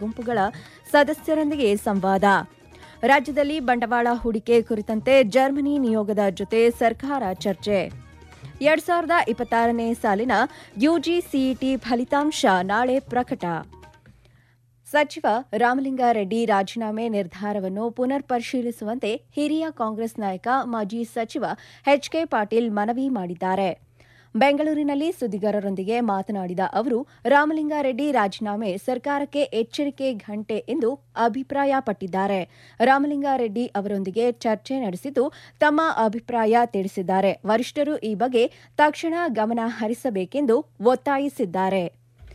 ಗುಂಪುಗಳ ಸದಸ್ಯರೊಂದಿಗೆ ಸಂವಾದ ರಾಜ್ಯದಲ್ಲಿ ಬಂಡವಾಳ ಹೂಡಿಕೆ ಕುರಿತಂತೆ ಜರ್ಮನಿ ನಿಯೋಗದ ಜೊತೆ ಸರ್ಕಾರ ಚರ್ಚೆ ಎರಡ್ ಸಾವಿರದ ಇಪ್ಪತ್ತಾರನೇ ಸಾಲಿನ ಯುಜಿಸಿಇಟಿ ಫಲಿತಾಂಶ ನಾಳೆ ಪ್ರಕಟ ಸಚಿವ ರಾಮಲಿಂಗಾರೆಡ್ಡಿ ರಾಜೀನಾಮೆ ನಿರ್ಧಾರವನ್ನು ಪುನರ್ ಪರಿಶೀಲಿಸುವಂತೆ ಹಿರಿಯ ಕಾಂಗ್ರೆಸ್ ನಾಯಕ ಮಾಜಿ ಸಚಿವ ಎಚ್ಕೆ ಪಾಟೀಲ್ ಮನವಿ ಮಾಡಿದ್ದಾರೆ ಬೆಂಗಳೂರಿನಲ್ಲಿ ಸುದ್ದಿಗಾರರೊಂದಿಗೆ ಮಾತನಾಡಿದ ಅವರು ರಾಮಲಿಂಗಾರೆಡ್ಡಿ ರಾಜೀನಾಮೆ ಸರ್ಕಾರಕ್ಕೆ ಎಚ್ಚರಿಕೆ ಘಂಟೆ ಎಂದು ಅಭಿಪ್ರಾಯಪಟ್ಟಿದ್ದಾರೆ ರಾಮಲಿಂಗಾರೆಡ್ಡಿ ಅವರೊಂದಿಗೆ ಚರ್ಚೆ ನಡೆಸಿದ್ದು ತಮ್ಮ ಅಭಿಪ್ರಾಯ ತಿಳಿಸಿದ್ದಾರೆ ವರಿಷ್ಠರು ಈ ಬಗ್ಗೆ ತಕ್ಷಣ ಗಮನ ಹರಿಸಬೇಕೆಂದು ಒತ್ತಾಯಿಸಿದ್ದಾರೆ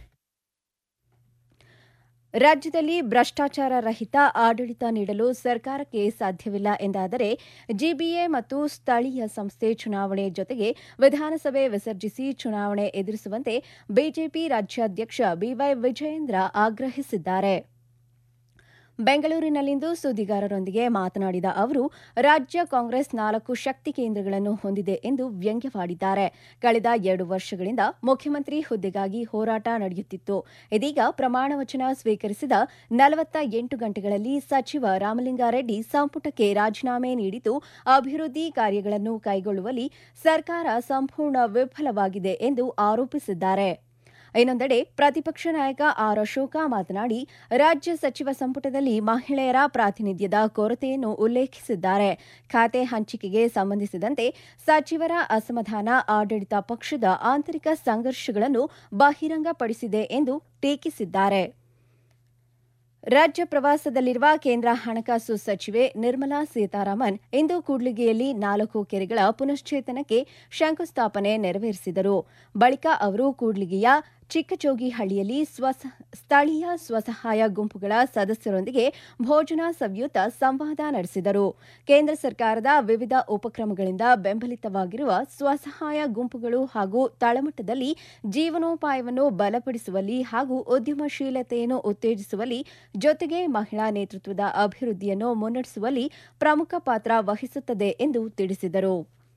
ರಾಜ್ಯದಲ್ಲಿ ಭ್ರಷ್ಟಾಚಾರ ರಹಿತ ಆಡಳಿತ ನೀಡಲು ಸರ್ಕಾರಕ್ಕೆ ಸಾಧ್ಯವಿಲ್ಲ ಎಂದಾದರೆ ಜಿಬಿಎ ಮತ್ತು ಸ್ಥಳೀಯ ಸಂಸ್ಥೆ ಚುನಾವಣೆ ಜೊತೆಗೆ ವಿಧಾನಸಭೆ ವಿಸರ್ಜಿಸಿ ಚುನಾವಣೆ ಎದುರಿಸುವಂತೆ ಬಿಜೆಪಿ ರಾಜ್ಯಾಧ್ಯಕ್ಷ ಬಿವೈ ವಿಜಯೇಂದ್ರ ಆಗ್ರಹಿಸಿದ್ದಾರೆ ಬೆಂಗಳೂರಿನಲ್ಲಿಂದು ಸುದ್ದಿಗಾರರೊಂದಿಗೆ ಮಾತನಾಡಿದ ಅವರು ರಾಜ್ಯ ಕಾಂಗ್ರೆಸ್ ನಾಲ್ಕು ಶಕ್ತಿ ಕೇಂದ್ರಗಳನ್ನು ಹೊಂದಿದೆ ಎಂದು ವ್ಯಂಗ್ಯವಾಡಿದ್ದಾರೆ ಕಳೆದ ಎರಡು ವರ್ಷಗಳಿಂದ ಮುಖ್ಯಮಂತ್ರಿ ಹುದ್ದೆಗಾಗಿ ಹೋರಾಟ ನಡೆಯುತ್ತಿತ್ತು ಇದೀಗ ಪ್ರಮಾಣ ವಚನ ಸ್ವೀಕರಿಸಿದ ನಲವತ್ತ ಎಂಟು ಗಂಟೆಗಳಲ್ಲಿ ಸಚಿವ ರಾಮಲಿಂಗಾರೆಡ್ಡಿ ಸಂಪುಟಕ್ಕೆ ರಾಜೀನಾಮೆ ನೀಡಿದ್ದು ಅಭಿವೃದ್ಧಿ ಕಾರ್ಯಗಳನ್ನು ಕೈಗೊಳ್ಳುವಲ್ಲಿ ಸರ್ಕಾರ ಸಂಪೂರ್ಣ ವಿಫಲವಾಗಿದೆ ಎಂದು ಆರೋಪಿಸಿದ್ದಾರೆ ಇನ್ನೊಂದೆಡೆ ಪ್ರತಿಪಕ್ಷ ನಾಯಕ ಆರ್ ಅಶೋಕ ಮಾತನಾಡಿ ರಾಜ್ಯ ಸಚಿವ ಸಂಪುಟದಲ್ಲಿ ಮಹಿಳೆಯರ ಪ್ರಾತಿನಿಧ್ಯದ ಕೊರತೆಯನ್ನು ಉಲ್ಲೇಖಿಸಿದ್ದಾರೆ ಖಾತೆ ಹಂಚಿಕೆಗೆ ಸಂಬಂಧಿಸಿದಂತೆ ಸಚಿವರ ಅಸಮಾಧಾನ ಆಡಳಿತ ಪಕ್ಷದ ಆಂತರಿಕ ಸಂಘರ್ಷಗಳನ್ನು ಬಹಿರಂಗಪಡಿಸಿದೆ ಎಂದು ಟೀಕಿಸಿದ್ದಾರೆ ರಾಜ್ಯ ಪ್ರವಾಸದಲ್ಲಿರುವ ಕೇಂದ್ರ ಹಣಕಾಸು ಸಚಿವೆ ನಿರ್ಮಲಾ ಸೀತಾರಾಮನ್ ಇಂದು ಕೂಡ್ಲಿಗಿಯಲ್ಲಿ ನಾಲ್ಕು ಕೆರೆಗಳ ಪುನಶ್ಚೇತನಕ್ಕೆ ಶಂಕುಸ್ಥಾಪನೆ ನೆರವೇರಿಸಿದರು ಬಳಿಕ ಅವರು ಕೂಡ್ಲಿಗಿಯ ಚಿಕ್ಕಜೋಗಿಹಳ್ಳಿಯಲ್ಲಿ ಸ್ಥಳೀಯ ಸ್ವಸಹಾಯ ಗುಂಪುಗಳ ಸದಸ್ಯರೊಂದಿಗೆ ಭೋಜನ ಸವಿಯುತ ಸಂವಾದ ನಡೆಸಿದರು ಕೇಂದ್ರ ಸರ್ಕಾರದ ವಿವಿಧ ಉಪಕ್ರಮಗಳಿಂದ ಬೆಂಬಲಿತವಾಗಿರುವ ಸ್ವಸಹಾಯ ಗುಂಪುಗಳು ಹಾಗೂ ತಳಮಟ್ಟದಲ್ಲಿ ಜೀವನೋಪಾಯವನ್ನು ಬಲಪಡಿಸುವಲ್ಲಿ ಹಾಗೂ ಉದ್ಯಮಶೀಲತೆಯನ್ನು ಉತ್ತೇಜಿಸುವಲ್ಲಿ ಜೊತೆಗೆ ಮಹಿಳಾ ನೇತೃತ್ವದ ಅಭಿವೃದ್ಧಿಯನ್ನು ಮುನ್ನಡೆಸುವಲ್ಲಿ ಪ್ರಮುಖ ಪಾತ್ರ ವಹಿಸುತ್ತದೆ ಎಂದು ತಿಳಿಸಿದರು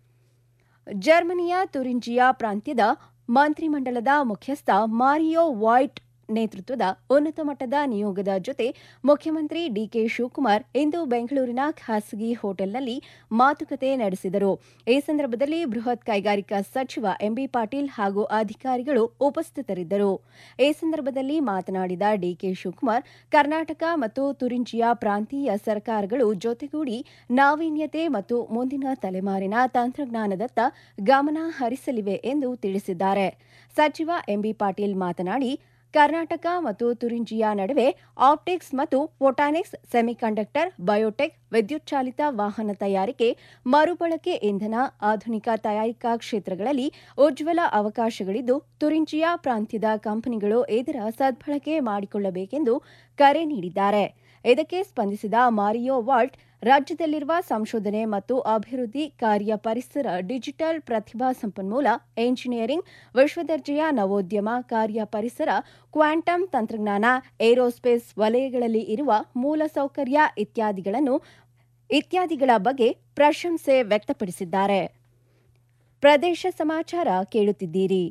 ಜರ್ಮನಿಯ ತುರಿಂಜಿಯಾ ಪ್ರಾಂತ್ಯದ ಮಂತ್ರಿಮಂಡಲದ ಮುಖ್ಯಸ್ಥ ಮಾರಿಯೋ ವಾಯ್ಟ್ ನೇತೃತ್ವದ ಉನ್ನತ ಮಟ್ಟದ ನಿಯೋಗದ ಜೊತೆ ಮುಖ್ಯಮಂತ್ರಿ ಡಿಕೆ ಶಿವಕುಮಾರ್ ಇಂದು ಬೆಂಗಳೂರಿನ ಖಾಸಗಿ ಹೋಟೆಲ್ನಲ್ಲಿ ಮಾತುಕತೆ ನಡೆಸಿದರು ಈ ಸಂದರ್ಭದಲ್ಲಿ ಬೃಹತ್ ಕೈಗಾರಿಕಾ ಸಚಿವ ಎಂಬಿ ಪಾಟೀಲ್ ಹಾಗೂ ಅಧಿಕಾರಿಗಳು ಉಪಸ್ಥಿತರಿದ್ದರು ಈ ಸಂದರ್ಭದಲ್ಲಿ ಮಾತನಾಡಿದ ಡಿಕೆ ಶಿವಕುಮಾರ್ ಕರ್ನಾಟಕ ಮತ್ತು ತುರಿಂಜಿಯಾ ಪ್ರಾಂತೀಯ ಸರ್ಕಾರಗಳು ಜೊತೆಗೂಡಿ ನಾವೀನ್ಯತೆ ಮತ್ತು ಮುಂದಿನ ತಲೆಮಾರಿನ ತಂತ್ರಜ್ಞಾನದತ್ತ ಗಮನ ಹರಿಸಲಿವೆ ಎಂದು ತಿಳಿಸಿದ್ದಾರೆ ಸಚಿವ ಎಂಬಿ ಪಾಟೀಲ್ ಮಾತನಾಡಿ ಕರ್ನಾಟಕ ಮತ್ತು ತುರಿಂಜಿಯಾ ನಡುವೆ ಆಪ್ಟಿಕ್ಸ್ ಮತ್ತು ಫೋಟಾನಿಕ್ಸ್ ಸೆಮಿಕಂಡಕ್ಟರ್ ಬಯೋಟೆಕ್ ವಿದ್ಯುತ್ ಚಾಲಿತ ವಾಹನ ತಯಾರಿಕೆ ಮರುಬಳಕೆ ಇಂಧನ ಆಧುನಿಕ ತಯಾರಿಕಾ ಕ್ಷೇತ್ರಗಳಲ್ಲಿ ಉಜ್ವಲ ಅವಕಾಶಗಳಿದ್ದು ತುರಿಂಜಿಯಾ ಪ್ರಾಂತ್ಯದ ಕಂಪನಿಗಳು ಇದರ ಸದ್ಬಳಕೆ ಮಾಡಿಕೊಳ್ಳಬೇಕೆಂದು ಕರೆ ನೀಡಿದ್ದಾರೆ ಇದಕ್ಕೆ ಸ್ಪಂದಿಸಿದ ಮಾರಿಯೋ ವಾಲ್ಟ್ ರಾಜ್ಯದಲ್ಲಿರುವ ಸಂಶೋಧನೆ ಮತ್ತು ಅಭಿವೃದ್ಧಿ ಕಾರ್ಯ ಪರಿಸರ ಡಿಜಿಟಲ್ ಪ್ರತಿಭಾ ಸಂಪನ್ಮೂಲ ಎಂಜಿನಿಯರಿಂಗ್ ವಿಶ್ವದರ್ಜೆಯ ನವೋದ್ಯಮ ಕಾರ್ಯ ಪರಿಸರ ಕ್ವಾಂಟಮ್ ತಂತ್ರಜ್ಞಾನ ಏರೋಸ್ಪೇಸ್ ವಲಯಗಳಲ್ಲಿ ಇರುವ ಮೂಲಸೌಕರ್ಯ ಇತ್ಯಾದಿಗಳನ್ನು ಇತ್ಯಾದಿಗಳ ಬಗ್ಗೆ ಪ್ರಶಂಸೆ ವ್ಯಕ್ತಪಡಿಸಿದ್ದಾರೆ ಪ್ರದೇಶ ಸಮಾಚಾರ ಕೇಳುತ್ತಿದ್ದೀರಿ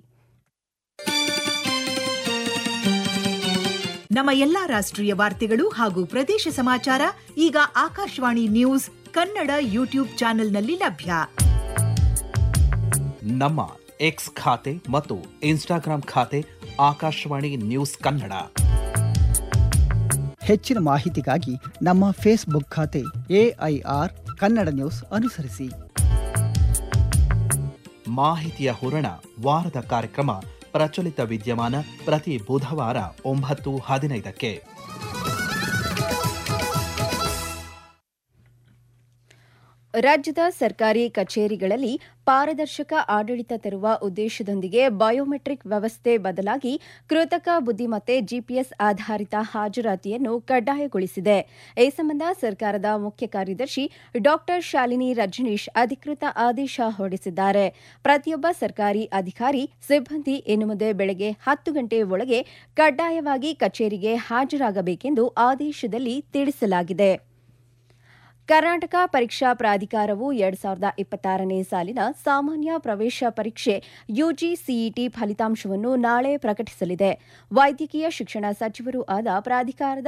ನಮ್ಮ ಎಲ್ಲಾ ರಾಷ್ಟ್ರೀಯ ವಾರ್ತೆಗಳು ಹಾಗೂ ಪ್ರದೇಶ ಸಮಾಚಾರ ಈಗ ಆಕಾಶವಾಣಿ ನ್ಯೂಸ್ ಕನ್ನಡ ಯೂಟ್ಯೂಬ್ ಚಾನೆಲ್ನಲ್ಲಿ ಲಭ್ಯ ನಮ್ಮ ಎಕ್ಸ್ ಖಾತೆ ಮತ್ತು ಇನ್ಸ್ಟಾಗ್ರಾಂ ಖಾತೆ ಆಕಾಶವಾಣಿ ನ್ಯೂಸ್ ಕನ್ನಡ ಹೆಚ್ಚಿನ ಮಾಹಿತಿಗಾಗಿ ನಮ್ಮ ಫೇಸ್ಬುಕ್ ಖಾತೆ ಎಐಆರ್ ಕನ್ನಡ ನ್ಯೂಸ್ ಅನುಸರಿಸಿ ಮಾಹಿತಿಯ ಹೂರಣ ವಾರದ ಕಾರ್ಯಕ್ರಮ ಪ್ರಚಲಿತ ವಿದ್ಯಮಾನ ಪ್ರತಿ ಬುಧವಾರ ಒಂಬತ್ತು ಹದಿನೈದಕ್ಕೆ ರಾಜ್ಯದ ಸರ್ಕಾರಿ ಕಚೇರಿಗಳಲ್ಲಿ ಪಾರದರ್ಶಕ ಆಡಳಿತ ತರುವ ಉದ್ದೇಶದೊಂದಿಗೆ ಬಯೋಮೆಟ್ರಿಕ್ ವ್ಯವಸ್ಥೆ ಬದಲಾಗಿ ಕೃತಕ ಬುದ್ದಿಮತ್ತೆ ಜಿಪಿಎಸ್ ಆಧಾರಿತ ಹಾಜರಾತಿಯನ್ನು ಕಡ್ಡಾಯಗೊಳಿಸಿದೆ ಈ ಸಂಬಂಧ ಸರ್ಕಾರದ ಮುಖ್ಯ ಕಾರ್ಯದರ್ಶಿ ಡಾ ಶಾಲಿನಿ ರಜನೀಶ್ ಅಧಿಕೃತ ಆದೇಶ ಹೊರಡಿಸಿದ್ದಾರೆ ಪ್ರತಿಯೊಬ್ಬ ಸರ್ಕಾರಿ ಅಧಿಕಾರಿ ಸಿಬ್ಬಂದಿ ಇನ್ನು ಮುಂದೆ ಬೆಳಗ್ಗೆ ಹತ್ತು ಗಂಟೆ ಒಳಗೆ ಕಡ್ಡಾಯವಾಗಿ ಕಚೇರಿಗೆ ಹಾಜರಾಗಬೇಕೆಂದು ಆದೇಶದಲ್ಲಿ ತಿಳಿಸಲಾಗಿದೆ ಕರ್ನಾಟಕ ಪರೀಕ್ಷಾ ಪ್ರಾಧಿಕಾರವು ಎರಡ್ ಸಾವಿರದ ಇಪ್ಪತ್ತಾರನೇ ಸಾಲಿನ ಸಾಮಾನ್ಯ ಪ್ರವೇಶ ಪರೀಕ್ಷೆ ಯುಜಿಸಿಇಟಿ ಫಲಿತಾಂಶವನ್ನು ನಾಳೆ ಪ್ರಕಟಿಸಲಿದೆ ವೈದ್ಯಕೀಯ ಶಿಕ್ಷಣ ಸಚಿವರೂ ಆದ ಪ್ರಾಧಿಕಾರದ